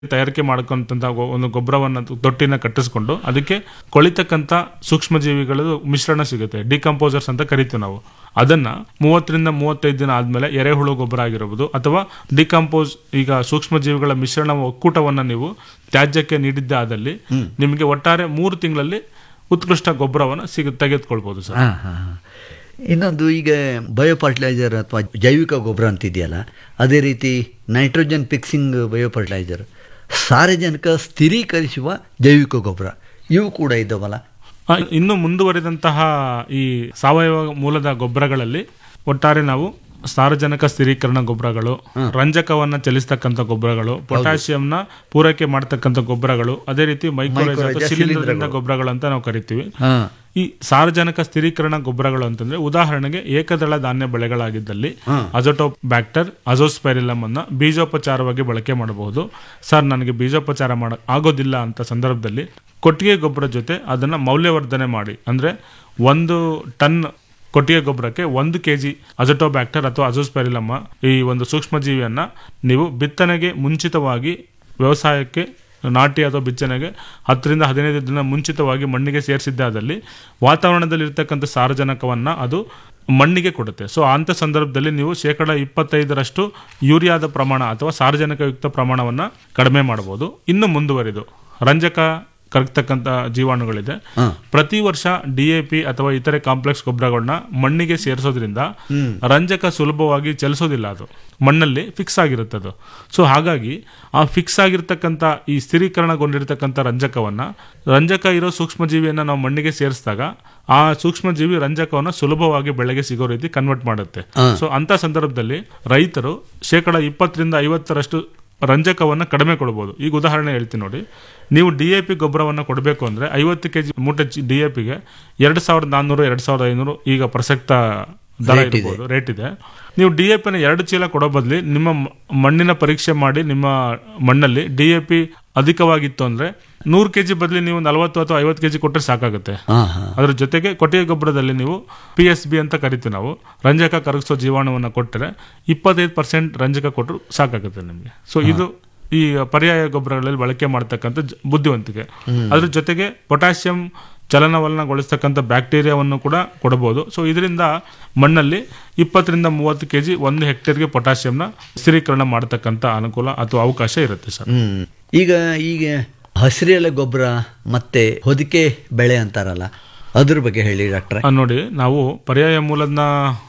ತಯಾರಿಕೆ ಮಾಡ್ಕೊಂತ ಒಂದು ಗೊಬ್ಬರವನ್ನ ತೊಟ್ಟಿನ ಕಟ್ಟಿಸ್ಕೊಂಡು ಅದಕ್ಕೆ ಕೊಳಿತಕ್ಕಂತ ಸೂಕ್ಷ್ಮ ಜೀವಿಗಳು ಮಿಶ್ರಣ ಸಿಗುತ್ತೆ ಡಿಕಂಪೋಸರ್ಸ್ ಅಂತ ಕರಿತೀವಿ ನಾವು ಅದನ್ನ ಮೂವತ್ತರಿಂದ ಮೂವತ್ತೈದು ದಿನ ಆದ್ಮೇಲೆ ಎರೆಹುಳು ಗೊಬ್ಬರ ಆಗಿರಬಹುದು ಅಥವಾ ಡಿಕಂಪೋಸ್ ಈಗ ಸೂಕ್ಷ್ಮ ಜೀವಿಗಳ ಮಿಶ್ರಣ ಒಕ್ಕೂಟವನ್ನ ನೀವು ತ್ಯಾಜ್ಯಕ್ಕೆ ನೀಡಿದ್ದೆ ಆದಲ್ಲಿ ನಿಮಗೆ ಒಟ್ಟಾರೆ ಮೂರು ತಿಂಗಳಲ್ಲಿ ಉತ್ಕೃಷ್ಟ ಗೊಬ್ಬರವನ್ನ ಸಿಗ ತೆಗೆದುಕೊಳ್ಬಹುದು ಸರ್ ಹಾ, ಹಾ, ಹಾ. ಇನ್ನೊಂದು ಈಗ ಬಯೋ ಫರ್ಟಿಲೈಸರ್ ಅಥವಾ ಜೈವಿಕ ಗೊಬ್ಬರ ಅಂತಿದೆಯಲ್ಲ ಅದೇ ರೀತಿ ನೈಟ್ರೋಜನ್ ಫಿಕ್ಸಿಂಗ್ ಬಯೋ ಫರ್ಟಿಲೈಸರ್ ಸಾರಜನಕ ಸ್ಥಿರೀಕರಿಸುವ ಜೈವಿಕ ಗೊಬ್ಬರ ಇವು ಕೂಡ ಇದ್ದಾವಲ್ಲ ಆ, ಇನ್ನು ಮುಂದುವರಿದಂತಹ ಈ ಸಾವಯವ ಮೂಲದ ಗೊಬ್ಬರಗಳಲ್ಲಿ ಒಟ್ಟಾರೆ ನಾವು ಸಾರಜನಕ ಸ್ಥಿರೀಕರಣ ಗೊಬ್ಬರಗಳು ರಂಜಕವನ್ನ ಚಲಿಸ್ತಕ್ಕಂಥ ಗೊಬ್ಬರಗಳು ಪೊಟ್ಯಾಷಿಯಂನ ಪೂರೈಕೆ ಮಾಡ್ತಕ್ಕಂಥ ಗೊಬ್ಬರಗಳು ಅದೇ ರೀತಿ ಮೈಕ್ರೋರೈಸ್ ಅಥವಾ ಶಿಲೀಂಧ್ರದಿಂದ ಗೊಬ್ಬರಗಳು ಅಂತ ನಾವು ಕರಿತೀವಿ ಹಾ ಈ ಸಾರಜನಕ ಸ್ಥಿರೀಕರಣ ಗೊಬ್ಬರಗಳು ಅಂತಂದ್ರೆ ಉದಾಹರಣೆಗೆ ಏಕದಳ ಧಾನ್ಯ ಬೆಳೆಗಳಾಗಿದ್ದಲ್ಲಿ ಅಜೋಟೋಪ್ ಬ್ಯಾಕ್ಟರ್ ಅಜೋಸ್ಪೈರಿಲಮ್ ಅನ್ನ ಬೀಜೋಪಚಾರವಾಗಿ ಬಳಕೆ ಮಾಡಬಹುದು ಸರ್ ನನಗೆ ಬೀಜೋಪಚಾರ ಮಾಡ ಆಗೋದಿಲ್ಲ ಅಂತ ಸಂದರ್ಭದಲ್ಲಿ ಕೊಟ್ಟಿಗೆ ಗೊಬ್ಬರ ಜೊತೆ ಅದನ್ನ ಮೌಲ್ಯವರ್ಧನೆ ಮಾಡಿ ಅಂದ್ರೆ ಒಂದು ಟನ್ ಕೊಟ್ಟಿಗೆ ಗೊಬ್ಬರಕ್ಕೆ ಒಂದು ಕೆಜಿ ಅಜಟೋಬ್ಯಾಕ್ಟರ್ ಅಥವಾ ಅಜೋಸ್ಪೆರಿಲಮ್ಮ ಈ ಒಂದು ಸೂಕ್ಷ್ಮ ಜೀವಿಯನ್ನ ನೀವು ಬಿತ್ತನೆಗೆ ಮುಂಚಿತವಾಗಿ ವ್ಯವಸಾಯಕ್ಕೆ ನಾಟಿ ಅಥವಾ ಬಿತ್ತನೆಗೆ ಹತ್ತರಿಂದ ಹದಿನೈದು ದಿನ ಮುಂಚಿತವಾಗಿ ಮಣ್ಣಿಗೆ ಸೇರಿಸಿದ್ದಾದಲ್ಲಿ ವಾತಾವರಣದಲ್ಲಿ ಇರ್ತಕ್ಕಂಥ ಸಾರಜನಕವನ್ನ ಅದು ಮಣ್ಣಿಗೆ ಕೊಡುತ್ತೆ ಸೊ ಅಂಥ ಸಂದರ್ಭದಲ್ಲಿ ನೀವು ಶೇಕಡ ಇಪ್ಪತ್ತೈದರಷ್ಟು ಯೂರಿಯಾದ ಪ್ರಮಾಣ ಅಥವಾ ಸಾರಜನಕಯುಕ್ತ ಪ್ರಮಾಣವನ್ನ ಕಡಿಮೆ ಮಾಡಬಹುದು ಇನ್ನು ಮುಂದುವರಿದು ರಂಜಕ ಕರಗ್ತಕ್ಕಂಥ ಜೀವಾಣುಗಳಿದೆ ಪ್ರತಿ ವರ್ಷ ಡಿಎಪಿ ಅಥವಾ ಇತರೆ ಕಾಂಪ್ಲೆಕ್ಸ್ ಗೊಬ್ಬರಗಳನ್ನ ಮಣ್ಣಿಗೆ ಸೇರಿಸೋದ್ರಿಂದ ರಂಜಕ ಸುಲಭವಾಗಿ ಚಲಿಸೋದಿಲ್ಲ ಅದು ಮಣ್ಣಲ್ಲಿ ಫಿಕ್ಸ್ ಆಗಿರುತ್ತೆ ಅದು ಸೊ ಹಾಗಾಗಿ ಆ ಫಿಕ್ಸ್ ಆಗಿರ್ತಕ್ಕಂಥ ಈ ಸ್ಥಿರೀಕರಣಗೊಂಡಿರ್ತಕ್ಕಂಥ ರಂಜಕವನ್ನ ರಂಜಕ ಇರೋ ಸೂಕ್ಷ್ಮಜೀವಿಯನ್ನ ನಾವು ಮಣ್ಣಿಗೆ ಸೇರಿಸಿದಾಗ ಆ ಸೂಕ್ಷ್ಮಜೀವಿ ರಂಜಕವನ್ನ ಸುಲಭವಾಗಿ ಬೆಳೆಗೆ ಸಿಗೋ ರೀತಿ ಕನ್ವರ್ಟ್ ಮಾಡುತ್ತೆ ಸೊ ಅಂತ ಸಂದರ್ಭದಲ್ಲಿ ರೈತರು ಶೇಕಡ ಇಪ್ಪತ್ತರಿಂದ ಐವತ್ತರಷ್ಟು ರಂಜಕವನ್ನ ಕಡಿಮೆ ಕೊಡಬಹುದು ಈಗ ಉದಾಹರಣೆ ಹೇಳ್ತೀನಿ ನೋಡಿ ನೀವು ಡಿ ಎ ಪಿ ಗೊಬ್ಬರವನ್ನು ಕೊಡಬೇಕು ಅಂದ್ರೆ ಐವತ್ತು ಕೆಜಿ ಮೂಟೆ ಡಿ ಎ ಪಿಗೆ ಎರಡು ಸಾವಿರದ ನಾನ್ನೂರು ಎರಡು ಸಾವಿರದ ಐನೂರು ಈಗ ಪ್ರಸಕ್ತ ದರ ಇರ್ಬೋದು ರೇಟ್ ಇದೆ ನೀವು ಡಿ ಎ ಪಿನ ಎರಡು ಚೀಲ ಕೊಡೋ ಬದಲಿ ನಿಮ್ಮ ಮ- ಮಣ್ಣಿನ ಪರೀಕ್ಷೆ ಮಾಡಿ ನಿಮ್ಮ ಮಣ್ಣಲ್ಲಿ ಡಿ ಎ ಪಿ ಅಧಿಕವಾಗಿತ್ತು ಅಂದ್ರೆ ನೂರು ಕೆಜಿ ಬದಲಿ ನೀವು ನಲವತ್ತು ಅಥವಾ ಐವತ್ತು ಕೆಜಿ ಕೊಟ್ಟರೆ ಸಾಕಾಗುತ್ತೆ ಹಾ ಹಾ ಅದ್ರ ಜೊತೆಗೆ ಕೊಟ್ಟಿಗೆ ಗೊಬ್ಬರದಲ್ಲಿ ನೀವು ಪಿ ಎಸ್ ಬಿ ಅಂತ ಕರಿತೀವಿ ನಾವು ರಂಜಕ ಕರಗಿಸೋ ಜೀವಾಣುವನ್ನು ಕೊಟ್ಟರೆ ಇಪ್ಪತ್ತೈದು ಪರ್ಸೆಂಟ್ ರಂಜಕ ಕೊಟ್ಟರು ಸಾಕಾಗುತ್ತೆ ನಿಮಗೆ ಸೊ ಇದು ಈ ಪರ್ಯಾಯ ಗೊಬ್ಬರಗಳಲ್ಲಿ ಬಳಕೆ ಮಾಡ್ತಕ್ಕಂಥ ಜ- ಬುದ್ಧಿವಂತಿಕೆ ಅದ್ರ ಜೊತೆಗೆ ಪೊಟ್ಯಾಷಿಯಂ ಚಲನವಲನಗೊಳಿಸ್ತಕ್ಕಂಥ ಬ್ಯಾಕ್ಟೀರಿಯಾವನ್ನು ಕೂಡ ಕೊಡಬಹುದು ಸೊ ಇದರಿಂದ ಮಣ್ಣಲ್ಲಿ ಇಪ್ಪತ್ತರಿಂದ ಮೂವತ್ತು ಕೆಜಿ ಒಂದು ಹೆಕ್ಟೇರ್ಗೆ ಪೊಟ್ಯಾಷಿಯಂನ ಸ್ಥಿರೀಕರಣ ಮಾಡತಕ್ಕಂಥ ಅನುಕೂಲ ಅಥವಾ ಅವಕಾಶ ಇರುತ್ತೆ ಸರ್ ಹ್ಮ್ ಈಗ ಈಗ ಹಸಿರೆಲೆ ಗೊಬ್ಬರ ಮತ್ತೆ ಹೊದಿಕೆ ಬೆಳೆ ಅಂತಾರಲ್ಲ ಅದ್ರ ಬಗ್ಗೆ ಹೇಳಿ ಡಾಕ್ಟ್ರೆ ಆ, ನೋಡಿ ನಾವು ಪರ್ಯಾಯ ಮೂಲನ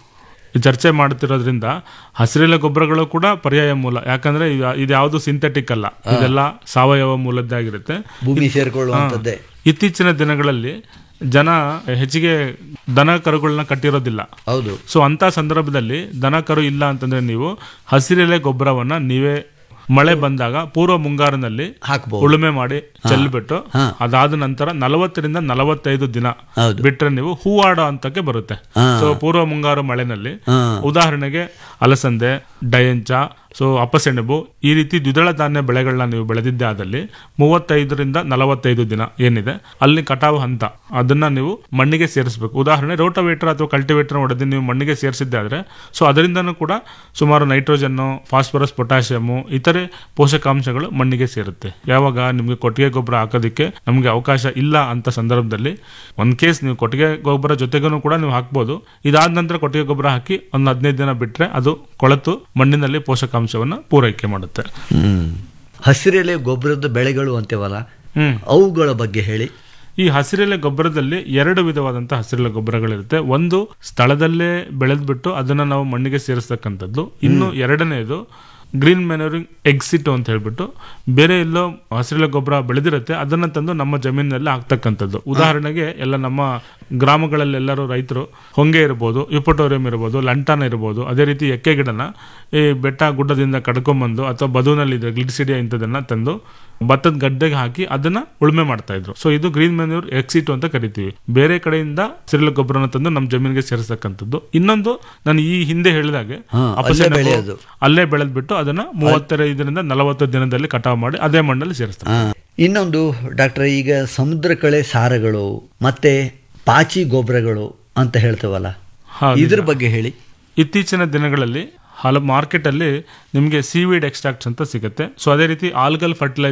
ಚರ್ಚೆ ಮಾಡ್ತಿರೋದ್ರಿಂದ ಹಸಿರೆಲೆ ಗೊಬ್ಬರಗಳು ಕೂಡ ಪರ್ಯಾಯ ಮೂಲ ಯಾಕಂದ್ರೆ ಇದು- ಇದ್ಯಾವುದು ಸಿಂಥೆಟಿಕ್ ಅಲ್ಲ ಇದೆಲ್ಲ ಸಾವಯವ ಮೂಲದ್ದಾಗಿರುತ್ತೆ ಭೂಮಿ ಸೇರ್ಕೊಳ್ಳುವಂಥದ್ದೇ ಇತ್ತೀಚಿನ ದಿನಗಳಲ್ಲಿ ಜನ ಹೆಚ್ಚಿಗೆ ದನ ಕರುಗಳನ್ನ ಕಟ್ಟಿರೋದಿಲ್ಲ ಹೌದು ಸೊ ಅಂತ ಸಂದರ್ಭದಲ್ಲಿ ದನ ಕರು ಇಲ್ಲ ಅಂತಂದ್ರೆ ನೀವು ಹಸಿರೆಲೆ ಗೊಬ್ಬರವನ್ನ ನೀವೇ ಮಳೆ ಬಂದಾಗ ಪೂರ್ವ ಮುಂಗಾರಿನಲ್ಲಿ ಹಾಕ್ಬೋದು ಉಳುಮೆ ಮಾಡಿ ಚೆಲ್ಬಿಟ್ಟು ಹಾ. ಅದಾದ ನಂತರ ನಲವತ್ತರಿಂದ ನಲವತ್ತೈದು ದಿನ ಹೌದು ಬಿಟ್ರೆ ನೀವು ಹೂವಾಡೋ ಹಂತಕ್ಕೆ ಬರುತ್ತೆ ಹಾ. ಸೊ ಪೂರ್ವ ಮುಂಗಾರು ಮಳೆನಲ್ಲಿ ಹಾ ಉದಾಹರಣೆಗೆ ಅಲಸಂದೆ ಡಯಂಚ ಸೊ ಅಪಸೆಣಬು ಈ ರೀತಿ ದ್ವಿದಳ ಧಾನ್ಯ ಬೆಳೆಗಳನ್ನ ನೀವು ಬೆಳೆದಿದ್ದೆ ಆದಲ್ಲಿ ಮೂವತ್ತೈದರಿಂದ ನಲವತ್ತೈದು ದಿನ ಏನಿದೆ ಅಲ್ಲಿ ಕಟಾವು ಹಂತ ಅದನ್ನ ನೀವು ಮಣ್ಣಿಗೆ ಸೇರಿಸಬೇಕು ಉದಾಹರಣೆ ರೋಟವೇಟರ್ ಅಥವಾ ಕಲ್ಟಿವೇಟರ್ ಹೊಡೆದು ನೀವು ಮಣ್ಣಿಗೆ ಸೇರಿಸಿದ್ದೆ ಆದ್ರೆ ಸೊ ಅದರಿಂದನೂ ಕೂಡ ಸುಮಾರು ನೈಟ್ರೋಜನ್ನು ಫಾಸ್ಫರಸ್ ಪೊಟ್ಯಾಷಿಯಮು ಇತರೆ ಪೋಷಕಾಂಶಗಳು ಮಣ್ಣಿಗೆ ಸೇರುತ್ತೆ ಯಾವಾಗ ನಿಮಗೆ ಕೊಟ್ಟಿಗೆ ಗೊಬ್ಬರ ಹಾಕೋದಕ್ಕೆ ನಮಗೆ ಅವಕಾಶ ಇಲ್ಲ ಅಂತ ಸಂದರ್ಭದಲ್ಲಿ ಒಂದ್ ಕೇಸ್ ನೀವು ಕೊಟ್ಟಿಗೆ ಗೊಬ್ಬರ ಜೊತೆಗೂ ಕೂಡ ನೀವು ಹಾಕ್ಬೋದು ಇದಾದ ನಂತರ ಕೊಟ್ಟಿಗೆ ಗೊಬ್ಬರ ಹಾಕಿ ಒಂದು ಹದಿನೈದು ದಿನ ಬಿಟ್ರೆ ಅದು ಕೊಳೆತು ಮಣ್ಣಿನಲ್ಲಿ ಪೋಷಕಾಂಶವನ್ನ ಪೂರೈಕೆ ಮಾಡುತ್ತೆ ಹ್ಮ್ ಹಸಿರೆಲೆ ಗೊಬ್ಬರದ ಬೆಳೆಗಳು ಅಂತೇವಲ್ಲ ಹ್ಮ್ ಅವುಗಳ ಬಗ್ಗೆ ಹೇಳಿ ಈ ಹಸಿರೆಲೆ ಗೊಬ್ಬರದಲ್ಲಿ ಎರಡು ವಿಧವಾದಂತಹ ಹಸಿರೆಲೆ ಗೊಬ್ಬರಗಳಿರುತ್ತೆ ಒಂದು ಸ್ಥಳದಲ್ಲೇ ಬೆಳೆದ್ಬಿಟ್ಟು ಅದನ್ನ ನಾವು ಮಣ್ಣಿಗೆ ಸೇರಿಸ್ತಕ್ಕಂಥದ್ದು ಇನ್ನು ಎರಡನೇದು ಗ್ರೀನ್ ಮೆನೂರಿಂಗ್ ಎಕ್ಸಿಟ್ ಅಂತ ಹೇಳ್ಬಿಟ್ಟು ಬೇರೆ ಎಲ್ಲೋ ಹಸಿರೆಲೆ ಗೊಬ್ಬರ ಬೆಳೆದಿರುತ್ತೆ ಅದನ್ನ ತಂದು ನಮ್ಮ ಜಮೀನಿನಲ್ಲಿ ಹಾಕ್ತಕ್ಕಂಥದ್ದು ಉದಾಹರಣೆಗೆ ಎಲ್ಲ ನಮ್ಮ ಗ್ರಾಮಗಳಲ್ಲಿ ಎಲ್ಲರೂ ರೈತರು ಹೊಂಗೆ ಇರ್ಬೋದು ಯುಪಟೋರಿಯಂ ಇರ್ಬೋದು ಲಂಟಾನ ಇರ್ಬೋದು ಅದೇ ರೀತಿ ಎಕ್ಕೆ ಗಿಡನ ಈ ಬೆಟ್ಟ ಗುಡ್ಡದಿಂದ ಕಡ್ಕೊಂಬಂದು ಅಥವಾ ಬದುನಲ್ಲಿ ಇದ್ರೆ ಗ್ಲಿಡ್ಸಿಡಿಯಾ ಇಂಥದನ್ನ ತಂದು ಭತ್ತದ ಗಡ್ಡೆಗೆ ಹಾಕಿ ಅದನ್ನ ಉಳುಮೆ ಮಾಡ್ತಾ ಇದ್ರು ಸೊ ಇದು ಗ್ರೀನ್ ಮೆನ್ಯೂರ್ ಎಕ್ಸಿಟ್ ಅಂತ ಕರಿತೀವಿ ಬೇರೆ ಕಡೆಯಿಂದ ಸಿರಿಲ ಗೊಬ್ಬರನ ತಂದು ನಮ್ಮ ಜಮೀನಿಗೆ ಸೇರಿಸತಕ್ಕಂಥದ್ದು ಇನ್ನೊಂದು ನಾನು ಈ ಹಿಂದೆ ಹೇಳಿದಾಗೆ ಹಾ, ಅಪಸೆಣಬು ಅಲ್ಲೇ ಬೆಳೆಯೋದು. ಅಲ್ಲೇ ಬೆಳೆದ್ಬಿಟ್ಟು ಅದನ್ನ ಮೂವತ್ತೈದರಿಂದ ನಲವತ್ತು ದಿನದಲ್ಲಿ ಕಟಾವು ಮಾಡಿ ಅದೇ ಮಣ್ಣಲ್ಲಿ ಸೇರಿಸ್ತಾರೆ ಆ, ಇನ್ನೊಂದು ಡಾಕ್ಟ್ರೆ ಈಗ ಸಮುದ್ರ ಕಳೆ ಸಾರಗಳು ಮತ್ತೆ ಪಾಚಿ ಗೊಬ್ಬರಗಳು ಅಂತ ಹೇಳ್ತೇವಲ್ಲ ಹಾ, ಇದ್ರ ಬಗ್ಗೆ ಹೇಳಿ ಇತ್ತೀಚಿನ ದಿನಗಳಲ್ಲಿ ಹಲವು ಮಾರ್ಕೆಟ್ ಅಲ್ಲಿ ನಿಮಗೆ ಸಿವಿಡ್ ಎಕ್ಸ್ಟ್ರಾಕ್ಟ್ಸ್ ಅಂತ ಸಿಗುತ್ತೆ ಸೊ ಅದೇ ರೀತಿ ಆಲ್ಗಲ್ ಫರ್ಟಿಲೈಸರ್